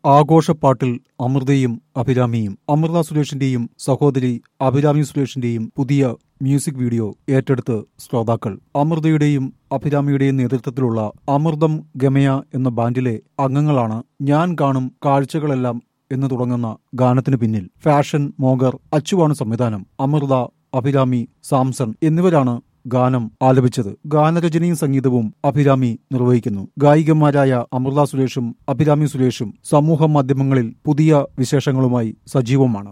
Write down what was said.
ആഘോഷപ്പാട്ടിൽ അമൃതയും അഭിരാമിയും അമൃത സുരേഷിന്റെയും സഹോദരി അഭിരാമി സുരേഷിന്റെയും പുതിയ music video ഏറ്റെടുത്ത് ശ്രോതാക്കൾ അമൃതയുടെയും അഭിരാമിയുടെയും നേതൃത്വത്തിലുള്ള അമൃതം ഗമയ എന്ന ബാൻഡിലെ അംഗങ്ങളാണ് ഞാൻ കാണും കാഴ്ചകളെല്ലാം എന്ന് തുടങ്ങുന്ന ഗാനത്തിന് പിന്നിൽ ഫാഷൻ മോഗർ അച്ചുവാണ് സംവിധാനം അമൃത അഭിരാമി സാംസൺ എന്നിവരാണ് ഗാനം ആലപിച്ചത് ഗാനരചനയും സംഗീതവും അഭിരാമി നിർവഹിക്കുന്നു ഗായികമാരായ അമൃത സുരേഷും അഭിരാമി സുരേഷും സമൂഹ മാധ്യമങ്ങളിൽ പുതിയ വിശേഷങ്ങളുമായി സജീവമാണ്